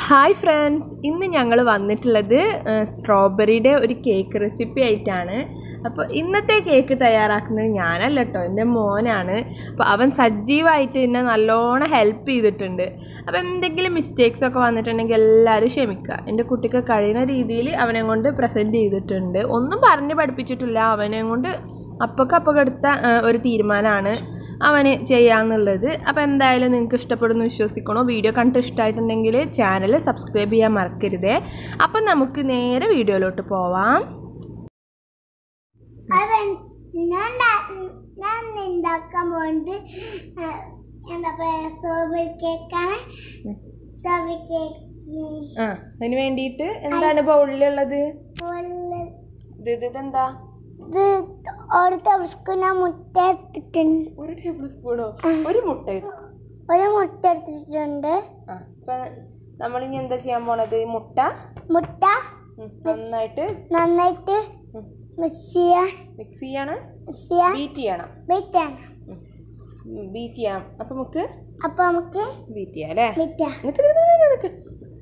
Hi friends ഇന്ന് ഞങ്ങൾ വന്നിട്ടുള്ളത് സ്ട്രോബെറിയുടെ ഒരു കേക്ക് റെസിപ്പി ആയിട്ടാണ് അപ്പോൾ ഇന്നത്തെ കേക്ക് തയ്യാറാക്കുന്നത് ഞാനല്ല കേട്ടോ എൻ്റെ മോനാണ് അപ്പോൾ അവൻ സജീവമായിട്ട് എന്നെ നല്ലോണം ഹെൽപ്പ് ചെയ്തിട്ടുണ്ട് അപ്പോൾ എന്തെങ്കിലും മിസ്റ്റേക്സ് ഒക്കെ വന്നിട്ടുണ്ടെങ്കിൽ എല്ലാവരും ക്ഷമിക്കുക എൻ്റെ കുട്ടിക്ക് കഴിയുന്ന രീതിയിൽ അവനെ കൊണ്ട് പ്രസൻറ്റ് ചെയ്തിട്ടുണ്ട് ഒന്നും പറഞ്ഞ് പഠിപ്പിച്ചിട്ടില്ല അവനെ കൊണ്ട് അപ്പൊക്കെ എടുത്ത ആ, ഒരു തീരുമാനമാണ് അവന് ചെയ്യാന്നുള്ളത് അപ്പോൾ എന്തായാലും നിങ്ങൾക്ക് ഇഷ്ടപ്പെടുന്നു വിശ്വസിക്കണോ വീഡിയോ കണ്ടിട്ട് ഇഷ്ടമായിട്ടുണ്ടെങ്കിൽ ചാനൽ സബ്സ്ക്രൈബ് ചെയ്യാൻ മറക്കരുതേ അപ്പം നമുക്ക് നേരെ വീഡിയോയിലോട്ട് പോവാം അവൻ ഞാൻ ഉണ്ടാ- ഞാൻ ഉണ്ടാക്കാൻ പോകുന്നത് ആ, എന്താ പറയാ സോബർ കേക്കാണ് സോബർ കേക്ക് ആ അതിന് വേണ്ടിയിട്ട് എന്താണ് ബൗളിലുള്ളത് പോലെ ഇത് ഇത് ഇതെന്താ ഇത് ഒരു തവസ്ക്ക് ഞാൻ മുട്ട എടുത്തിട്ടുണ്ട് ഒരു ടേബിൾ സ്പൂണോ ഒരു മുട്ട ഇട്ടു. ഒരു മുട്ട എടുത്തിട്ടുണ്ട് ആ അപ്പം നമ്മളിനി എന്താ ചെയ്യാൻ പോണത് ഈ മുട്ട മുട്ട ഉം, നന്നായിട്ട് നന്നായിട്ട് മിക്സ് ചെയ്യാൻ മിക്സ് ചെയ്യാണ് മിക്സ് ചെയ്യാൻ ബീറ്റ് ചെയ്യണം വെയിറ്റ് ആണ് ബീറ്റ് ചെയ്യാം അപ്പം നമുക്ക് അപ്പൊ നമുക്ക് ബീറ്റ് ചെയ്യാം അല്ലേ മിറ്റ നിക്ക് നിക്ക് നിക്ക് നിക്ക്.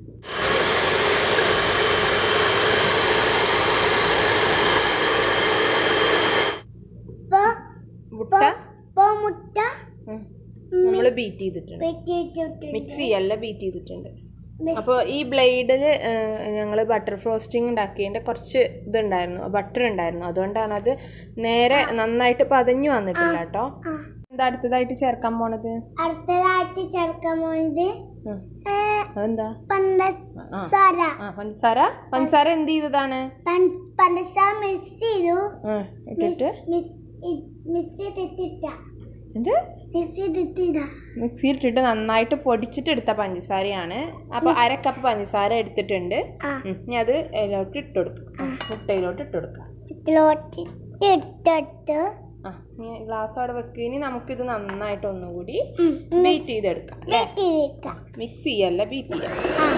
ഇപ്പൊ മുട്ട ഇപ്പൊ മുട്ട നമ്മൾ ബീറ്റ് ചെയ്തിട്ടുണ്ട് വെയിറ്റ് ചെയ്തിട്ടുണ്ട് മിക്സ് ചെയ്യല്ല ബീറ്റ് ചെയ്തിട്ടുണ്ട് അപ്പോൾ ഈ ബ്ലേഡിൽ ഞങ്ങൾ ബട്ടർ ഫ്രോസ്റ്റിംഗ് ഉണ്ടാക്കിയതിൻ്റെ കുറച്ച് ഇതുണ്ടായിരുന്നു ബട്ടർ ഉണ്ടായിരുന്നു അതുകൊണ്ടാണ് അത് നേരെ നന്നായിട്ട് പതഞ്ഞു വന്നിട്ടില്ല കേട്ടോ ആ. എന്താ അടുത്തതായിട്ട് ചേർക്കാൻ പോണത് അടുത്തതായിട്ട് ചേർക്കാൻ പോകുന്നത് ഉം. ഏ, അതെന്താ പഞ്ചസാര ആ പഞ്ചസാര പഞ്ചസാര എന്ത് ചെയ്തതാണ് പഞ്ച- പഞ്ചസാര മിക്സ് ചെയ്തു ആ, ഇട്ടിട്ട് മിക്സ് ചെയ്തിട്ടിട്ട എന്ത് മിക്സ് ചെയ്തിട്ടില്ല മിക്സിയിൽ ഇട്ടിട്ട് നന്നായിട്ട് പൊടിച്ചിട്ട് എടുത്ത പഞ്ചസാരയാണ് അപ്പോൾ അര കപ്പ് പഞ്ചസാര എടുത്തിട്ടുണ്ട് ആ ഉം. ഇനി അത് ഇതിലോട്ട് ഇട്ട് കൊടുക്കുക ആ, മുട്ടയിലോട്ട് ഇട്ട് കൊടുക്കുക ഇതിലോട്ട് ഇട്ടിട്ട് ആ ഇനി ഗ്ലാസ് അവിടെ വെക്കുക ഇനി നമുക്കിത് നന്നായിട്ട് ഒന്നുകൂടി ഉം, ബീറ്റ് ചെയ്തെടുക്കാം അല്ലേ മിക്സ് ചെയ്തിട്ടാ മിക്സ് ചെയ്യല്ല ബീറ്റ് ചെയ്യാം ആ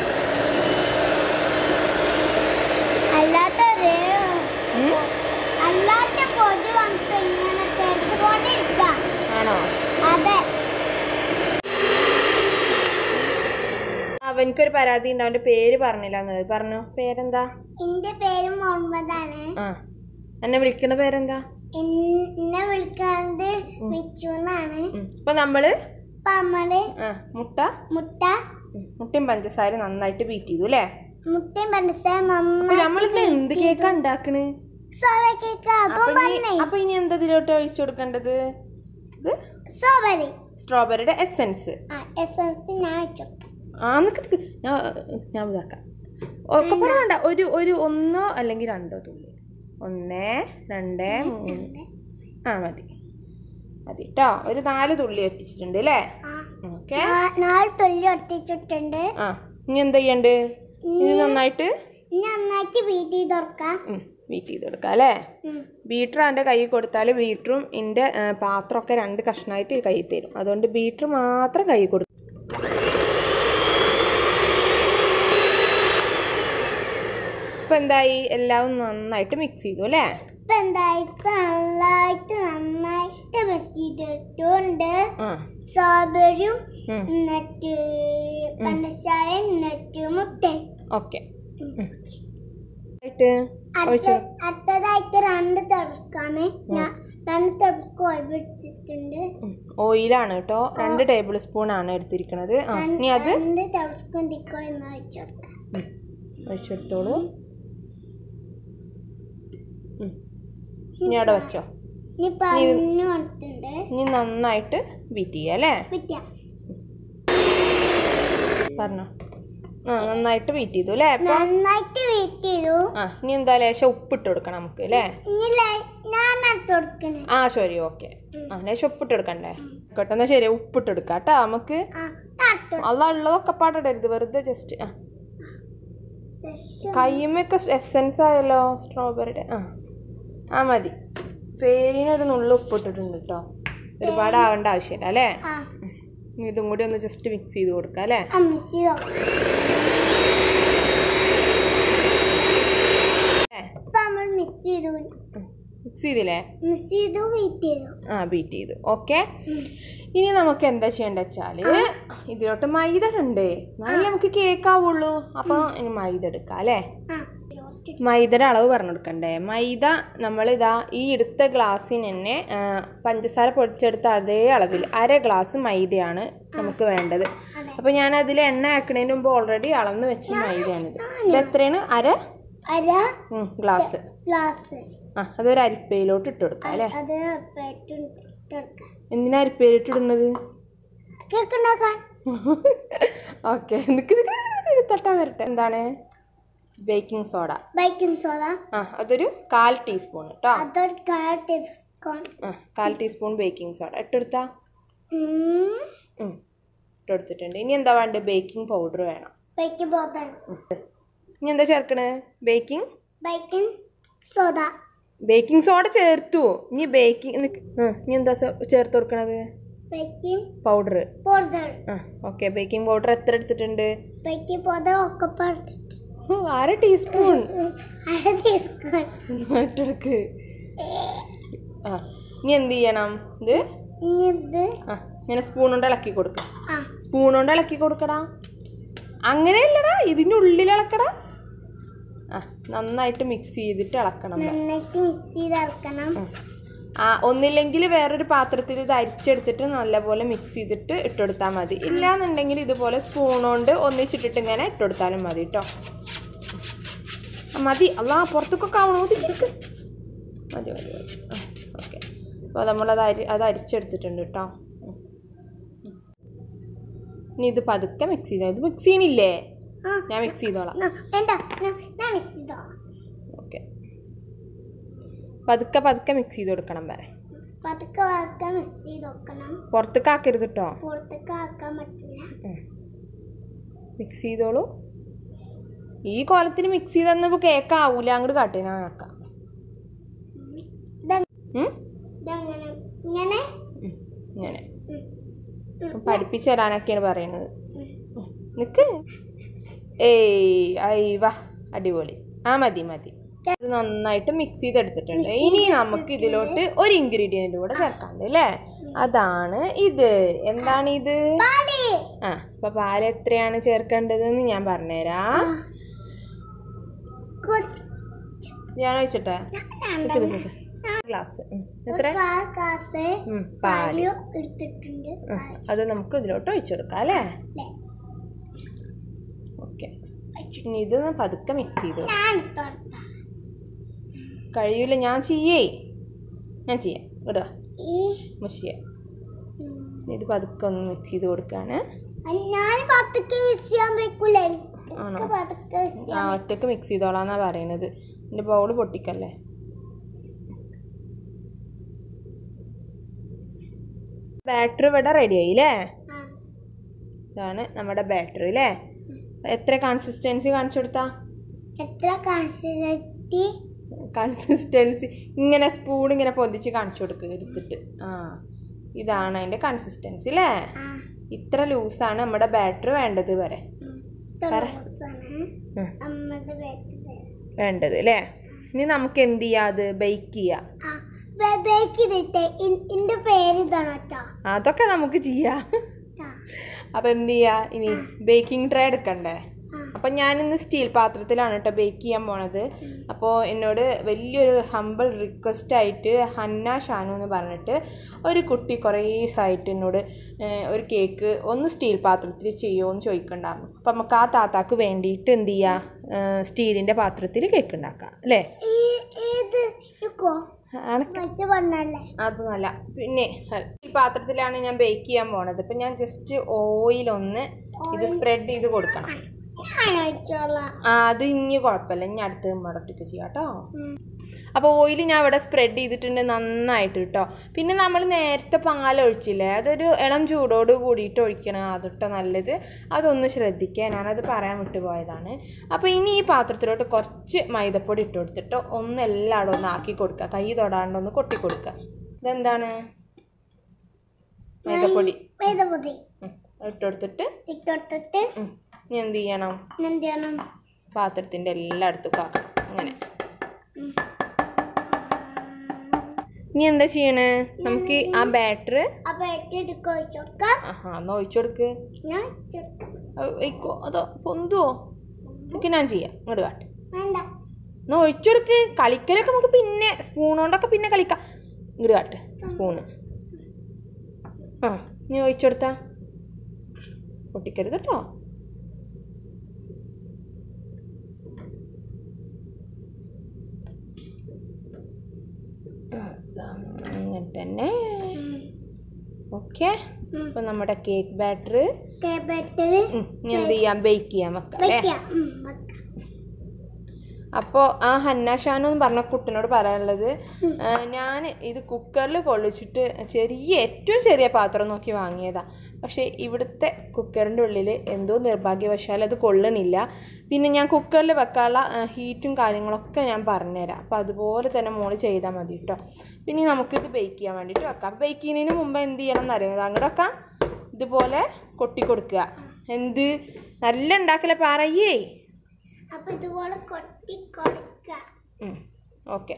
അല്ലാത്തത് ഉം? അല്ലാത്ത പൊടി വന്നിട്ട് ഇങ്ങനെ തേച്ചുകൊണ്ടിരിക്കാം ആണോ അതെ അവനക്കൊരു പരാതി ഉണ്ട് അവൻ്റെ പേര് പറഞ്ഞില്ല എന്നുള്ളത് പറഞ്ഞു പേരെന്താ എന്റെ പേര് മുഹമ്മദാണ് ആ എന്നെ വിളിക്കുന്ന പേരെന്താ എൻ- എന്നെ വിളിക്കുന്നത് മിച്ചു എന്നാണ് ഉം. അപ്പൊ നമ്മള് അപ്പൊ നമ്മള് ആ മുട്ട മുട്ട ഉം, മുട്ടയും പഞ്ചസാര നന്നായിട്ട് ബീറ്റ് ചെയ്തു അല്ലേ മുട്ടയും പഞ്ചസാര അപ്പൊ മമ്മ നമ്മളിത് എന്ത് കേക്കാ ഉണ്ടാക്കണ് സോബറി കേക്ക് അപ്പൊ അതും ഇനി പറഞ്ഞേ അപ്പൊ ഇനി എന്താ ഇതിലോട്ട് ഒഴിച്ചു കൊടുക്കേണ്ടത് ഇത് സോബറി സ്ട്രോബെറിയുടെ എസെൻസ് ആ എസൻസ് ഞാൻ വെച്ചു ആ നിക്ക് നിക്ക്. ഞാൻ ഞാൻ ഇതാക്കാം ഒക്കെ കൂടെ വേണ്ട ഒരു ഒരു ഒന്നോ അല്ലെങ്കിൽ രണ്ടോ തുള്ളി ഒന്ന് രണ്ട് മൂന്ന് ആ മതി മതി കേട്ടോ ഒരു നാല് തുള്ളി ഒറ്റിച്ചിട്ടുണ്ട് അല്ലേ ആ ഓക്കെ നാ- നാല് തൊല്ലി ഒട്ടിച്ചിട്ടുണ്ട് ആ ഇനി എന്താ ചെയ്യണ്ട് ഇത് നന്നായിട്ട് ഇനി നന്നായിട്ട് വീട്ടിൽ ചെയ്ത് തുറക്കാം ബീറ്റ് ചെയ്ത് കൊടുക്കാം അല്ലേ ഉം. ബീറ്റർ എൻ്റെ കയ്യിൽ കൊടുത്താൽ ബീറ്ററും എൻ്റെ പാത്രമൊക്കെ രണ്ട് കഷ്ണമായിട്ട് കയ്യിൽ തരും അതുകൊണ്ട് ബീറ്റർ മാത്രം കയ്യിൽ കൊടുക്കും ഇപ്പം എന്തായി എല്ലാം നന്നായിട്ട് മിക്സ് ചെയ്തു അല്ലേ ഇപ്പൊ എന്തായി ഇപ്പൊ നന്നായിട്ട് നന്നായിട്ട് മിക്സ് ചെയ്തിട്ടുണ്ട് ആ സ്ട്രോബെറിയും ഉം. എന്നിട്ട് പഞ്ചസാര എന്നിട്ട് മുട്ട ഓക്കെ ആയിട്ട് അടുത്ത അടുത്തതായിട്ട് രണ്ട് തടുക്കാണ് ഞാൻ രണ്ട് തടുക്ക് ഒഴിച്ചിട്ടുണ്ട് ഓയിലാണ് കേട്ടോ രണ്ട് ടേബിൾ സ്പൂൺ ആണ് എടുത്തിരിക്കുന്നത് ആ ഇനി അത് രണ്ട് തടുക്കും തിക്കോ എന്ന് ഒഴിച്ചു കൊടുക്കാം ഉം. ഒഴിച്ചെടുത്തോളൂ ഉം. ഇനി അവിടെ വെച്ചോ ഇനി പറഞ്ഞു കൊടുത്തിട്ടുണ്ട് ഇനി നന്നായിട്ട് ബീറ്റ് ചെയ്യാം അല്ലേ വിറ്റ പറഞ്ഞോ ആ നന്നായിട്ട് ബീറ്റ് ചെയ്തു അല്ലേ അപ്പൊ നന്നായിട്ട് വെയിറ്റ് ചെയ്തു ആ ഇനി എന്താ ലേശം ഉപ്പിട്ട് കൊടുക്കണം നമുക്ക് അല്ലേ ഇനി ലൈ- ഞാൻ നട്ട് കൊടുക്കണേ ആ ശരി ഓക്കെ ആ ലേശം ഉപ്പിട്ട് കൊടുക്കണ്ടേ കേട്ടോ എന്നാ ശരി ഉപ്പിട്ട് എടുക്കാം കേട്ടോ നമുക്ക് ആ നട്ടു അല്ല ഉള്ളതൊക്കെ പാടിടരുത് വെറുതെ ജസ്റ്റ് ആ കയ്യുമ്മൊക്കെ എസെൻസ് ആയല്ലോ സ്ട്രോബെറിയുടെ ആ ആ മതി പേരിനൊരു നുള്ളു ഉപ്പിട്ടിട്ടുണ്ട് കേട്ടോ ഒരുപാട് ആവേണ്ട ആവശ്യമില്ല അല്ലേ ആ ഇനി ഇതും കൂടി ഒന്ന് ജസ്റ്റ് മിക്സ് ചെയ്ത് കൊടുക്കാം അല്ലേ ആ മിസ് ചെയ്തോ ഏ, ഇപ്പൊ നമ്മൾ മിസ് ചെയ്തു ഉം. മിക്സ് ചെയ്തില്ലേ മിസ് ചെയ്തു വെയിറ്റ് ചെയ്തു ആ ബീറ്റ് ചെയ്തു ഓക്കെ ഇനി നമുക്ക് എന്താ ചെയ്യേണ്ട വെച്ചാൽ ഇതിലോട്ട് മൈദ ഇടണ്ടേ എന്നാലേ നമുക്ക് കേക്ക് ആവുള്ളൂ അപ്പോൾ ഇനി മൈദ എടുക്കാം അല്ലേ ആ മൈദയുടെ അളവ് പറഞ്ഞു കൊടുക്കണ്ടേ മൈദ നമ്മളിതാ ഈ എടുത്ത ഗ്ലാസ്സിന് തന്നെ ആ, പഞ്ചസാര പൊടിച്ചെടുത്ത അതേ അളവിൽ അര ഗ്ലാസ് മൈദയാണ് നമുക്ക് വേണ്ടത് അപ്പോൾ ഞാൻ അതിൽ എണ്ണ ആക്കുന്നതിന് മുമ്പ് ഓൾറെഡി അളന്ന് വെച്ച മൈദയാണിത് ഇത് എത്രയാണ് അര അര ഉം, ഗ്ലാസ് ഗ്ലാസ് ആ അതൊരു അരിപ്പയിലോട്ട് ഇട്ട് കൊടുക്കാം അല്ലേ അത് പെട്ടെടുക്കാം എന്തിനാ അരിപ്പയിലിട്ട് ഇടുന്നത് കേക്ക് ഉണ്ടാക്കാൻ ഓക്കെ നിക്ക് നിക്ക് നിക്ക് നിക്ക് തട്ടാൻ വരട്ടെ എന്താണ് ബേക്കിംഗ് സോഡ ബേക്കിംഗ് സോഡ ആ അതൊരു കാൽ ടീസ്പൂൺ കേട്ടോ അതൊരു കാൽ ടീസ്പൂൺ ആ കാൽ ടീസ്പൂൺ ബേക്കിംഗ് സോഡ ഇട്ടെടുത്താ ഉം, ഇട്ടെടുത്തിട്ടുണ്ട് ഇനി എന്താ വേണ്ടത് ബേക്കിംഗ് പൗഡർ വേണം ബേക്കിംഗ് പൗഡർ ഉം. ഇനി എന്താ ചേർക്കണേ baking baking soda baking soda ചേർത്തു ഇനി ബേക്കിംഗ് ഇനി എന്താ സെ- ചേർത്ത് കൊടുക്കണത് ബേക്കിംഗ് പൗഡർ പൗഡർ ആ ഓക്കെ ബേക്കിംഗ് പൗഡർ എത്ര എടുത്തിട്ടുണ്ട് ബേക്കിംഗ് പൗഡർ ഒക്കെ പറഞ്ഞിട്ട് ഓ, അര ടീസ്പൂൺ അര ടീസ്പൂൺ ഇട്ടെടുക്ക് ആ ഇനി എന്ത് ചെയ്യണം ഇത് ഇനി ഇത് ആ ഇങ്ങനെ സ്പൂൺ കൊണ്ട് ഇളക്കി കൊടുക്കുക ആ സ്പൂൺ കൊണ്ട് ഇളക്കി കൊടുക്കടാ അങ്ങനെയല്ലടാ ഇതിൻ്റെ ഉള്ളിൽ ഇളക്കടാ ആ നന്നായിട്ട് മിക്സ് ചെയ്തിട്ട് ഇളക്കണം ദാ. നന്നായിട്ട് മിക്സ് ചെയ്ത് ഇറക്കണം ഉം. ആ ഒന്നില്ലെങ്കിൽ വേറൊരു പാത്രത്തിൽ ഇത് അരിച്ചെടുത്തിട്ട് നല്ലപോലെ മിക്സ് ചെയ്തിട്ട് ഇട്ടുകൊടുത്താൽ മതി ഇല്ലാന്നുണ്ടെങ്കിൽ ഇതുപോലെ സ്പൂൺ കൊണ്ട് ഒന്നിച്ചിട്ടിട്ട് ഇങ്ങനെ ഇട്ടുകൊടുത്താലും മതി കേട്ടോ മതി അല്ലാ പുറത്തൊക്കെ ആവണോ മതി ഇരിക്ക്. മതി മതി മതി ഓക്കെ അപ്പോൾ നമ്മളത് അരി അത് അരിച്ചെടുത്തിട്ടുണ്ട് കേട്ടോ ഉം. ഉം. ഇനി ഇത് പതുക്കെ മിക്സ് ചെയ്താൽ ഇത് മിക്സ് ചെയ്യണില്ലേ ആ ഞാൻ മിക്സ് ചെയ്തോളാം ന- വേണ്ട ന- ഞാൻ മിക്സ് ചെയ്തോ ഓക്കെ പതുക്കെ പതുക്കെ മിക്സ് ചെയ്ത് കൊടുക്കണം വരെ പതുക്കെ വറുക്കാൻ മിക്സ് ചെയ്ത് വെക്കണം പുറത്തേക്ക് ആക്കരുത് കേട്ടോ പുറത്തേക്ക് ആക്കാൻ പറ്റില്ല മിക്സ് ചെയ്തോളൂ ഈ കോലത്തിൽ മിക്സ് ചെയ്തെന്ന് ഇപ്പോൾ കേക്ക് ആവൂല അങ്ങോട്ട് കാട്ടിനാ ആക്കാം ഇത- ഉം? ഇതങ്ങനെ ഇങ്ങനെ ഉം. ഇങ്ങനെ ഉം. പഠിപ്പിച്ചു തരാനൊക്കെയാണ് പറയുന്നത് ഉം. നിക്ക് ഏയ് ഐ വാ അടിപൊളി ആ മതി മതി ഇത് നന്നായിട്ട് മിക്സ് ചെയ്തെടുത്തിട്ടുണ്ട് ഇനി നമുക്ക് ഇതിലോട്ട് ഒരു ഇൻഗ്രീഡിയൻ്റ് കൂടെ ചേർക്കാണ്ട് അല്ലേ അതാണ് ഇത് എന്താണ് ഇത് പാല് ആ അപ്പൊ പാൽ എത്രയാണ് ചേർക്കേണ്ടതെന്ന് ഞാൻ പറഞ്ഞുതരാം കുറച്ച് ഞാൻ വെച്ചിട്ടെ ഞാൻ നിക്ക് നിക്ക് നിക്ക്. ഗ്ലാസ് ഉം. എത്ര ഒരു കാൽ ഗ്ലാസ് ഉം, പാല് പാല് എടുത്തിട്ടുണ്ട് ഉം. അത് നമുക്ക് ഇതിലോട്ട് ഒഴിച്ചെടുക്കാം അല്ലേ അല്ലേ? ഓക്കെ ഇനി ഇത് ഒന്ന് പതുക്കെ മിക്സ് ചെയ്ത് കൊടുക്കാം. ഞാൻ എടുത്തോടുത്ത കഴിയൂല ഞാൻ ചെയ്യേ ഞാൻ ചെയ്യാം ഇടുക ഈ മുഷിയ ഉം, ഇത് പതുക്കെ ഒന്ന് മിക്സ് ചെയ്ത് കൊടുക്കുകയാണ് അത് ഞാൻ പതുക്കെ മിക്സ് ചെയ്യാൻ വെക്കൂല ആണോ? എനിക്ക് പതുക്കെ മിക്സ് ആ ചെയ്യാൻ ഒറ്റക്ക് മിക്സ് ചെയ്തോളാന്നാ പറയണത് എൻ്റെ ബൗള് പൊട്ടിക്കല്ലേ ബാറ്ററി ഇവിടെ റെഡി ആയില്ലേ ആ. ഇതാണ് നമ്മുടെ ബാറ്ററി അല്ലേ എത്ര കൺസിസ്റ്റൻസി കാണിച്ചു കൊടുത്താ എത്ര കൺസിസ്റ്റൻസി കൺസിസ്റ്റൻസി ഇങ്ങനെ സ്പൂൺ ഇങ്ങനെ പൊന്തിച്ച് കാണിച്ചു കൊടുക്കുക എടുത്തിട്ട് ആ ഇതാണ് അതിൻ്റെ കൺസിസ്റ്റൻസി അല്ലേ ആ ഇത്ര ലൂസാണ് നമ്മുടെ ബാറ്ററി വേണ്ടത് വരെ ഉം. ഇത്ര പറ. ദിവസമാണ് ഉം. നമ്മുടെ വീട്ടില് വേണ്ടത് അല്ലേ ഇനി നമുക്ക് എന്ത് ചെയ്യാം അത് ബേക്ക് ചെയ്യാം ആ ബേക്ക് ചെയ്തിട്ട് എന്റെ പേര് ഇതാണ് കേട്ടോ അതൊക്കെ നമുക്ക് ചെയ്യാം ട്ടാ. അപ്പം എന്ത് ചെയ്യാം ഇനി ബേക്കിംഗ് ട്രേ എടുക്കണ്ടേ ആ. അപ്പം ഞാനിന്ന് സ്റ്റീൽ പാത്രത്തിലാണ് കേട്ടോ ബേക്ക് ചെയ്യാൻ പോണത് അപ്പോൾ എന്നോട് വലിയൊരു ഹമ്പിൾ റിക്വസ്റ്റ് ആയിട്ട് ഹന്ന ഷാനു എന്ന് പറഞ്ഞിട്ട് ഒരു കുട്ടി കുറേ ദിവസമായിട്ട് എന്നോട് ഏഹ്, ഒരു കേക്ക് ഒന്ന് സ്റ്റീൽ പാത്രത്തിൽ ചെയ്യുമോ എന്ന് ചോദിക്കണ്ടായിരുന്നു അപ്പം നമുക്ക് ആ താത്താക്ക് വേണ്ടിയിട്ട് എന്ത് ചെയ്യാം സ്റ്റീലിൻ്റെ പാത്രത്തിൽ കേക്ക് ഉണ്ടാക്കാം അല്ലേ ഈ ഏത് ഇരിക്കോ അനക്ക് വെച്ച് പറഞ്ഞല്ലേ അത് നല്ല പിന്നെ ഈ പാത്രത്തിലാണ് ഞാൻ ബേക്ക് ചെയ്യാൻ പോണത് അപ്പം ഞാൻ ജസ്റ്റ് ഓയിലൊന്ന് ഇത് സ്പ്രെഡ് ചെയ്ത് കൊടുക്കണം ഞാൻ വെച്ചോളാം ആ അത് ഇനി കുഴപ്പമില്ല ഇനി അടുത്ത് മടട്ടിക്ക് ചെയ്യാം കേട്ടോ അപ്പോൾ ഓയിൽ ഞാൻ ഇവിടെ സ്പ്രെഡ് ചെയ്തിട്ടുണ്ട് നന്നായിട്ട് കേട്ടോ പിന്നെ നമ്മൾ നേരത്തെ പാലൊഴിച്ചില്ലേ അതൊരു ഇളം ചൂടോട് കൂടിയിട്ട് ഒഴിക്കണം അതിട്ടോ നല്ലത് അതൊന്ന് ശ്രദ്ധിക്കുക ഞാനത് പറയാൻ വിട്ടുപോയതാണ് അപ്പോൾ ഇനി ഈ പാത്രത്തിലോട്ട് കുറച്ച് മൈദപ്പൊടി ഇട്ട് കൊടുത്തിട്ട് ഒന്ന് എല്ലായിടും ഒന്ന് ആക്കി കൊടുക്കുക കൈ തൊടാണ്ട് ഒന്ന് കൊട്ടി കൊടുക്കുക ഇതെന്താണ് മൈദപ്പൊടി വേദപതി ഉം, ഇട്ട് കൊടുത്തിട്ട് ഇട്ടെടുത്തിട്ട് ഉം, ഇനി എന്ത് ചെയ്യണം എന്ത് ചെയ്യണം പാത്രത്തിൻ്റെ എല്ലായിടത്തും കാക്കണം അങ്ങനെ ഇനി എന്താ ചെയ്യണേ നമുക്ക് ആ ബാറ്ററി അപ്പൊ ഏറ്റെടുക്കുക ഒഴിച്ചോക്കാം ആഹാ എന്നാ ഒഴിച്ചു കൊടുക്ക് ഞാൻ ഒഴിച്ചെടുക്കാം അത് ഒഴിക്കോ അതോ പൊന്തുവോ ഇതൊക്കെ ഞാൻ ചെയ്യാം ഇങ്ങോട്ട് കാട്ട് വേണ്ട എന്നാ ഒഴിച്ചു കൊടുക്ക് കളിക്കലൊക്കെ നമുക്ക് പിന്നെ സ്പൂൺ കൊണ്ടൊക്കെ പിന്നെ കളിക്കാം ഇങ്ങോട്ട് കാട്ട് സ്പൂണ് ആ നീ ഒഴിച്ചെടുത്താ പൊട്ടിക്കരുത് കേട്ടോ ആ, ദാ അങ്ങനെ തന്നെ ഓക്കെ അപ്പൊ നമ്മുടെ കേക്ക് ബാറ്റർ കേബിളത്തില് ഇനി എന്ത് ചെയ്യാം ബേക്ക് ചെയ്യാൻ വെക്കാം അല്ലേ വെക്കാം ഉം, വെക്കാം അപ്പോൾ ആ ഹന്ന ഷാനു എന്ന് പറഞ്ഞ കുട്ടനോട് പറയാനുള്ളത് ഞാൻ ഇത് കുക്കറിൽ കൊള്ളിച്ചിട്ട് ചെറിയ ഏറ്റവും ചെറിയ പാത്രം നോക്കി വാങ്ങിയതാ പക്ഷേ ഇവിടുത്തെ കുക്കറിൻ്റെ ഉള്ളിൽ എന്തോ നിർഭാഗ്യവശാൽ അത് കൊള്ളണില്ല പിന്നെ ഞാൻ കുക്കറിൽ വെക്കാനുള്ള ആ, ഹീറ്റും കാര്യങ്ങളൊക്കെ ഞാൻ പറഞ്ഞുതരാം അപ്പോൾ അതുപോലെ തന്നെ മോള് ചെയ്താൽ മതി കേട്ടോ പിന്നെ നമുക്കിത് ബേക്ക് ചെയ്യാൻ വേണ്ടിയിട്ട് വെക്കാം ബേക്ക് ചെയ്യുന്നതിന് മുമ്പ് എന്ത് ചെയ്യണം എന്നറിയാം അങ്ങോട്ട് വെക്കാം ഇതുപോലെ കൊട്ടി കൊടുക്കുക എന്ത് നല്ല ഉണ്ടാക്കല പറയേ അപ്പൊ ഇതുപോലെ കൊട്ടി കൊടുക്ക ഓക്കെ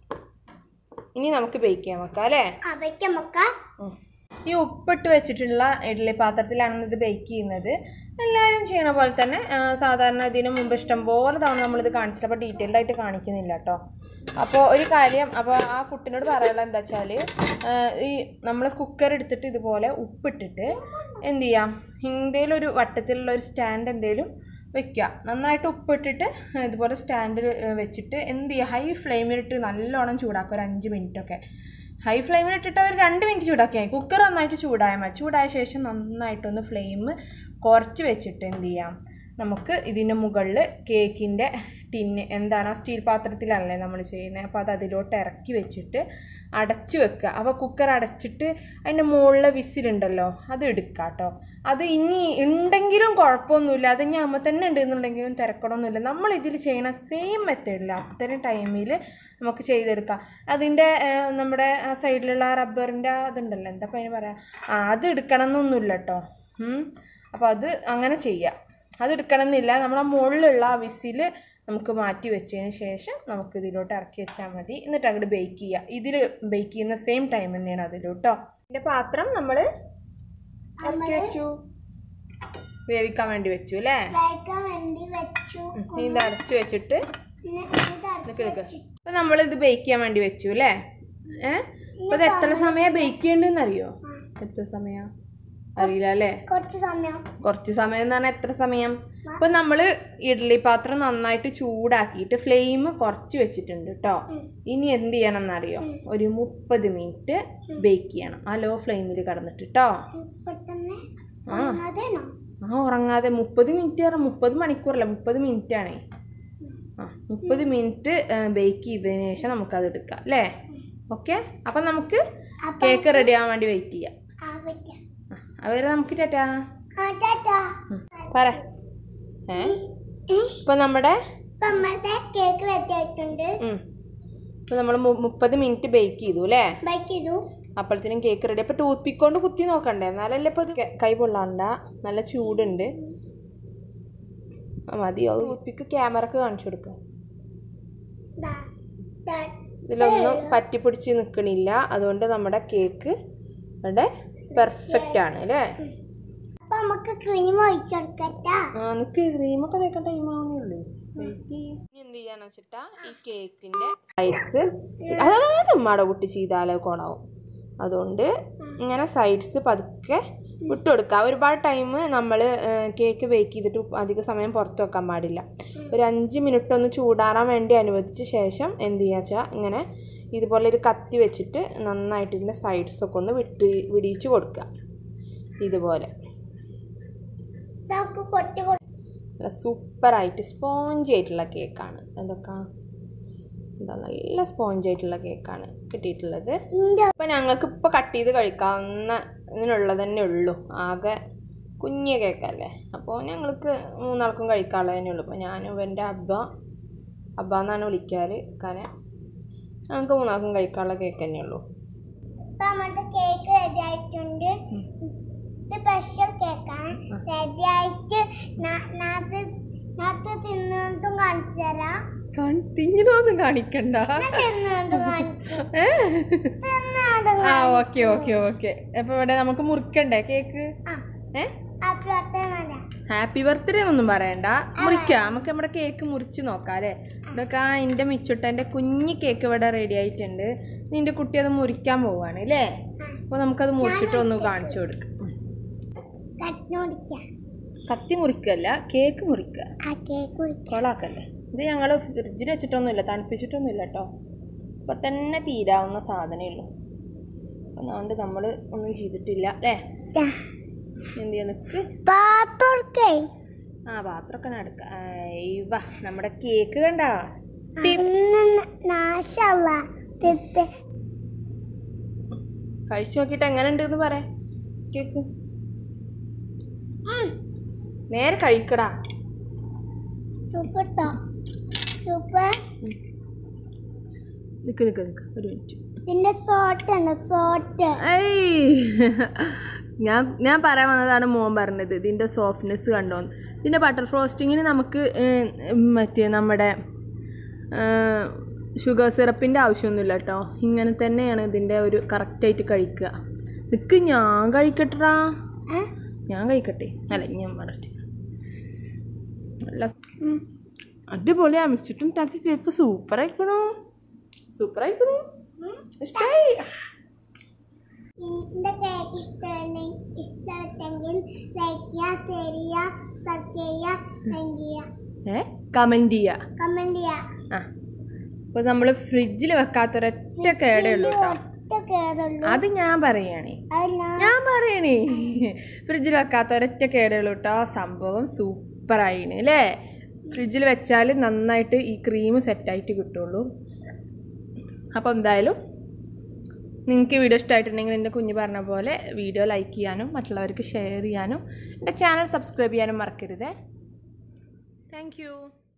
ഇനി നമുക്ക് ബേക്ക് ചെയ്യാൻ വെക്കാം അല്ലേ ആ വെക്കാം വെക്കാം ഈ ഉപ്പിട്ട് വെച്ചിട്ടുള്ള ഇഡ്ഡലി പാത്രത്തിലാണ് ഇത് ബേക്ക് ചെയ്യുന്നത് എല്ലാവരും ചെയ്യണ പോലെ തന്നെ ആ, സാധാരണ ഇതിന് മുമ്പ് ഇഷ്ടംപോലെ തവണ നമ്മളിത് കാണിച്ചില്ല അപ്പോൾ ഡീറ്റെയിൽഡ് ആയിട്ട് കാണിക്കുന്നില്ല കേട്ടോ അപ്പോൾ ഒരു കാര്യം അപ്പോൾ ആ കുട്ടിനോട് പറയാനുള്ളത് എന്താ വെച്ചാൽ ഈ നമ്മൾ കുക്കർ എടുത്തിട്ട് ഇതുപോലെ ഉപ്പിട്ടിട്ട് എന്ത് ചെയ്യാം എന്തേലും ഒരു വട്ടത്തിലുള്ള ഒരു സ്റ്റാൻഡ് എന്തേലും വെക്കുക നന്നായിട്ട് ഉപ്പിട്ടിട്ട് ഇതുപോലെ സ്റ്റാൻഡിൽ വെച്ചിട്ട് എന്ത് ചെയ്യുക ഹൈ ഫ്ലെയിമിലിട്ട് നല്ലോണം ചൂടാക്കുക ഒരു അഞ്ച് മിനിറ്റൊക്കെ ഹൈ ഫ്ലെയിമിൽ ഇട്ടിട്ട് ഒരു രണ്ട് മിനിറ്റ് ചൂടാക്കിയാൽ മതി കുക്കർ നന്നായിട്ട് ചൂടായാൽ മതി ചൂടായ ശേഷം നന്നായിട്ടൊന്ന് ഫ്ലെയിം കുറച്ച് വെച്ചിട്ട് എന്ത് ചെയ്യാം നമുക്ക് ഇതിൻ്റെ മുകളിൽ കേക്കിൻ്റെ ടിന്ന് എന്താണ് ആ സ്റ്റീൽ പാത്രത്തിലല്ലേ നമ്മൾ ചെയ്യുന്നത് അപ്പോൾ അത് അതിലോട്ട് ഇറക്കി വെച്ചിട്ട് അടച്ചു വെക്കുക അപ്പോൾ കുക്കർ അടച്ചിട്ട് അതിൻ്റെ മുകളിലെ വിസിലുണ്ടല്ലോ അത് എടുക്കുക കേട്ടോ അത് ഇനി ഉണ്ടെങ്കിലും കുഴപ്പമൊന്നുമില്ല അത് ഇനി അമ്മ തന്നെ ഉണ്ടെന്നുണ്ടെങ്കിലും തിരക്കണമൊന്നുമില്ല നമ്മൾ ഇതിൽ ചെയ്യണ സെയിം മെത്തേഡിൽ അത്തരം ടൈമിൽ നമുക്ക് ചെയ്തെടുക്കാം അതിൻ്റെ ഏഹ്, നമ്മുടെ ആ സൈഡിലുള്ള റബ്ബറിൻ്റെ അതുണ്ടല്ലോ എന്താ അതിന് പറയാ ആ അത് എടുക്കണം എന്നൊന്നുമില്ല കേട്ടോ അപ്പോൾ അത് അങ്ങനെ ചെയ്യാം അത് എടുക്കണം എന്നില്ല നമ്മുടെ മുകളിലുള്ള ആ വിസിൽ നമുക്ക് മാറ്റി വെച്ചതിന് ശേഷം നമുക്ക് ഇതിലോട്ട് ഇറക്കി വെച്ചാൽ മതി എന്നിട്ട് അങ്ങോട്ട് ബേക്ക് ചെയ്യുക ഇതിൽ ബേക്ക് ചെയ്യുന്ന സെയിം ടൈം തന്നെയാണ് അതിലോട്ടോ ഇതിൻ്റെ പാത്രം നമ്മൾ ഇറക്കി വെച്ചു വേവിക്കാൻ വേണ്ടി വെച്ചു അല്ലേ വേക്കാൻ വേണ്ടി വെച്ചു നീ ഇത് അടച്ചു വെച്ചിട്ട് പിന്നെ ഇത് അടച്ച് നിക്ക് നിക്ക് അപ്പൊ നമ്മളിത് ബേക്ക് ചെയ്യാൻ വേണ്ടി വെച്ചു അല്ലേ ഏഹ് അപ്പൊ ഇത് എത്ര സമയം ബേക്ക് ചെയ്യണ്ടെന്ന് അറിയോ എത്ര സമയം അറിയില്ല അല്ലേ കുറച്ച് സമയം കുറച്ച് സമയം എന്ന് പറഞ്ഞാൽ എത്ര സമയം അപ്പൊ നമ്മള് ഇഡ്ഡലി പാത്രം നന്നായിട്ട് ചൂടാക്കിയിട്ട് ഫ്ലെയിം കുറച്ച് വെച്ചിട്ടുണ്ട് കേട്ടോ ഇനി എന്ത് ചെയ്യണം എന്നറിയോ ഒരു മുപ്പത് മിനിറ്റ് ബേക്ക് ചെയ്യണം ആ ലോ ഫ്ലെയിമിൽ കടന്നിട്ട് കേട്ടോ ഇപ്പൊ തന്നെ ആ അതേനോ ആ ഉറങ്ങാതെ മുപ്പത് മിനിറ്റ് പറഞ്ഞാൽ മുപ്പത് മണിക്കൂറല്ല മുപ്പത് മിനിറ്റ് ആണേ ആ മുപ്പത് മിനിറ്റ് ബേക്ക് ചെയ്തതിന് ശേഷം നമുക്കത് എടുക്കാം അല്ലേ ഓക്കെ അപ്പം നമുക്ക് കേക്ക് റെഡി ആവാൻ വേണ്ടി വെയിറ്റ് ചെയ്യാം ആ വെക്കാം ആ, അവരെ നമുക്ക് ചേട്ടാ ആ ടാറ്റാ പറ ഏ ഇപ്പം നമ്മുടെ ഇപ്പൊ നമ്മുടെ കേക്ക് റെഡി ആയിട്ടുണ്ട് ഇപ്പം നമ്മൾ മുപ്പത് മിനിറ്റ് ബേക്ക് ചെയ്തു അല്ലേ ബൈക്ക് ചെയ്തു അപ്പോഴത്തേനും കേക്ക് റെഡി അപ്പോൾ ടൂത്ത് പിക്ക് കൊണ്ട് കുത്തി നോക്കണ്ടേ എന്നാലല്ലേ ഇപ്പോൾ ഇത് കെ- കൈ പൊള്ളാണ്ട നല്ല ചൂടുണ്ട് ആ മതിയോ ടൂത്ത് പിക്ക് ക്യാമറക്ക് കാണിച്ചു കൊടുക്കുക ദാ, ദാ. ഇതിലൊന്നും പറ്റിപ്പിടിച്ച് നിൽക്കണില്ല അതുകൊണ്ട് നമ്മുടെ കേക്ക് ഇവിടെ പെർഫെക്റ്റ് ആണ് അല്ലേ അപ്പൊ നമുക്ക് ക്രീം ഒഴിച്ചെടുക്കട്ടാ ആ നിക്ക് ക്രീമൊക്കെ തേക്കാൻ ടൈം ആവുന്നേ ഉള്ളൂ ഇനി എന്ത് ചെയ്യാന്ന് വെച്ചിട്ടാ ഈ കേക്കിന്റെ സൈഡ്സ് അതായത് ഉമ്മാടെ കുട്ടി ചെയ്താലേ കോണാവും അതുകൊണ്ട് ഇങ്ങനെ സൈഡ്സ് പതുക്കെ വിട്ടു കൊടുക്കുക ഒരുപാട് ടൈം നമ്മൾ കേക്ക് ബേക്ക് ചെയ്തിട്ട് അധിക സമയം പുറത്ത് വെക്കാൻ പാടില്ല ഒരു അഞ്ച് മിനിറ്റ് ഒന്ന് ചൂടാറാൻ വേണ്ടി അനുവദിച്ച ശേഷം എന്ത് ചെയ്യുക വെച്ചാൽ ഇങ്ങനെ ഇതുപോലെ ഒരു കത്തി വെച്ചിട്ട് നന്നായിട്ട് ഇതിൻ്റെ സൈഡ്സൊക്കെ ഒന്ന് വിട്ട് വിടിയിച്ച് കൊടുക്കുക ഇതുപോലെ നമുക്ക് കൊട്ടി കൊട്ടി നല്ല സൂപ്പറായിട്ട് സ്പോഞ്ച് ആയിട്ടുള്ള കേക്കാണ് എന്തൊക്കെ എന്താ നല്ല സ്പോഞ്ച് ആയിട്ടുള്ള കേക്കാണ് കിട്ടിയിട്ടുള്ളത് ഇന്റെ അപ്പം ഞങ്ങൾക്ക് ഇപ്പോൾ കട്ട് ചെയ്ത് കഴിക്കാവുന്ന ഇതിനുള്ളത് തന്നെ ഉള്ളൂ ആകെ കുഞ്ഞ കേക്കല്ലേ അപ്പോൾ ഞങ്ങൾക്ക് മൂന്നാൾക്കും കഴിക്കാനുള്ളത് തന്നെ ഉള്ളൂ അപ്പോൾ ഞാനും എൻ്റെ അബ്ബ അബ്ബ എന്നാണ് വിളിക്കാറ് കാരണം ഞങ്ങൾക്ക് മൂന്നാൾക്കും കഴിക്കാനുള്ള കേക്ക് തന്നെ ഉള്ളൂ ഇപ്പൊ നമ്മുടെ കേക്ക് റെഡി ആയിട്ടുണ്ട് ഇത് സ്പെഷ്യൽ കേക്കാണ് റെഡി ആയിട്ട് നാത്ത് തിന്നുന്നതും കാണിച്ചു തരാം തിങ്ങിനൊന്നും കാണിക്കണ്ട തിന്നുന്നതും കാണിച്ചു ഏ? ആ ഓക്കെ ഓക്കെ ഓക്കെ അപ്പൊ ഇവിടെ നമുക്ക് മുറിക്കണ്ടേ കേക്ക് ഏ ഹാപ്പി ബർത്ത്ഡേ എന്നൊന്നും പറയണ്ട മുറിക്കാം നമുക്ക് നമ്മുടെ കേക്ക് മുറിച്ച് നോക്കാം അല്ലേ ഇതൊക്കെ ആ എൻ്റെ മിച്ചുട്ടൻ്റെ കുഞ്ഞി കേക്ക് ഇവിടെ റെഡി ആയിട്ടുണ്ട് നിന്റെ കുട്ടി അത് മുറിക്കാൻ പോവാണ് അല്ലേ അപ്പോൾ നമുക്കത് മുറിച്ചിട്ട് ഒന്ന് കാണിച്ചു കൊടുക്കാം ഉം. കത്തി മുറിക്കല്ല കേക്ക് മുറിക്കുക ആ കേക്ക് കുടിക്കാം കൊളാക്കല്ലേ ഇത് ഞങ്ങൾ ഫ്രിഡ്ജിൽ വെച്ചിട്ടൊന്നുമില്ല തണുപ്പിച്ചിട്ടൊന്നുമില്ല കേട്ടോ ഇപ്പം തന്നെ തീരാവുന്ന സാധനമേ ഉള്ളൂ അപ്പം അതുകൊണ്ട് നമ്മൾ ഒന്നും ചെയ്തിട്ടില്ല അല്ലേ എന്ത് ചെയ്യാൻ നിൽക്ക് പാത്തോർക്കേ ആ പാത്രമൊക്കെ നടക്ക വാ നമ്മുടെ കേക്ക് കണ്ട നാശല്ല തിത്ത് കഴിച്ചു നോക്കിയിട്ട് എങ്ങനെ ഉണ്ട് എന്ന് പറയാ കേക്ക് നേരെ കഴിക്കടാ സൂപ്പർ ടോ സൂപ്പർ നിക്ക് നിക്ക് നിക്ക് ഒരു മിനിറ്റ് ഇതിന്റെ സോട്ട് ഉണ്ട് സോട്ട് ഏയ് ഞാൻ ഞാൻ പറയാൻ വന്നതാണ് മോൻ പറഞ്ഞത് ഇതിൻ്റെ സോഫ്റ്റ്നെസ് കണ്ടോന്ന് ഇതിൻ്റെ ബട്ടർ ഫ്രോസ്റ്റിങ്ങിന് നമുക്ക് ഏർ, മറ്റേ നമ്മുടെ ഷുഗർ സിറപ്പിൻ്റെ ആവശ്യമൊന്നുമില്ല കേട്ടോ ഇങ്ങനെ തന്നെയാണ് ഇതിൻ്റെ ഒരു കറക്റ്റായിട്ട് കഴിക്കുക നിക്ക് ഞാൻ കഴിക്കട്ടെടാ ഞാൻ കഴിക്കട്ടെ അല്ല ഞാൻ പറയട്ടെ നല്ല അടിപൊളിയാ മിച്ചിട്ടും ഉണ്ടാക്കി കേക്ക് സൂപ്പർ ആയിക്കണോ സൂപ്പർ ആയിക്കണോ ഇഷ്ടായി ഇതിന്റെ കേക്ക് ഇഷ്ടമല്ലെങ്കിൽ ഇഷ്ടപ്പെട്ടെങ്കിൽ ലൈക്ക് ചെയ്യുക ഷെയർ ചെയ്യുക സബ് ചെയ്യുക ലൈക്ക് ചെയ്യുക ഏ കമൻറ്റ് ചെയ്യുക കമന്റ് ചെയ്യുക ആ അപ്പോൾ നമ്മൾ ഫ്രിഡ്ജിൽ വെക്കാത്തൊരൊറ്റ കേടേ ഉള്ളൂ കേട്ടോ ഒറ്റ കേടുള്ളൂ അത് ഞാൻ പറയുകയാണേ അത് ഞാൻ ഞാൻ പറയണേ ഫ്രിഡ്ജിൽ വെക്കാത്ത ഒരൊറ്റ കേടേ ഉള്ളൂ കേട്ടോ സംഭവം സൂപ്പറായിന് അല്ലേ ഫ്രിഡ്ജിൽ വെച്ചാൽ നന്നായിട്ട് ഈ ക്രീം സെറ്റായിട്ട് കിട്ടുള്ളൂ അപ്പോൾ എന്തായാലും നിങ്ങൾക്ക് വീഡിയോ ഇഷ്ടമായിട്ടുണ്ടെങ്കിൽ എൻ്റെ കുഞ്ഞ് പറഞ്ഞ പോലെ വീഡിയോ ലൈക്ക് ചെയ്യാനും മറ്റുള്ളവർക്ക് ഷെയർ ചെയ്യാനും എൻ്റെ ചാനൽ സബ്സ്ക്രൈബ് ചെയ്യാനും മറക്കരുതേ താങ്ക്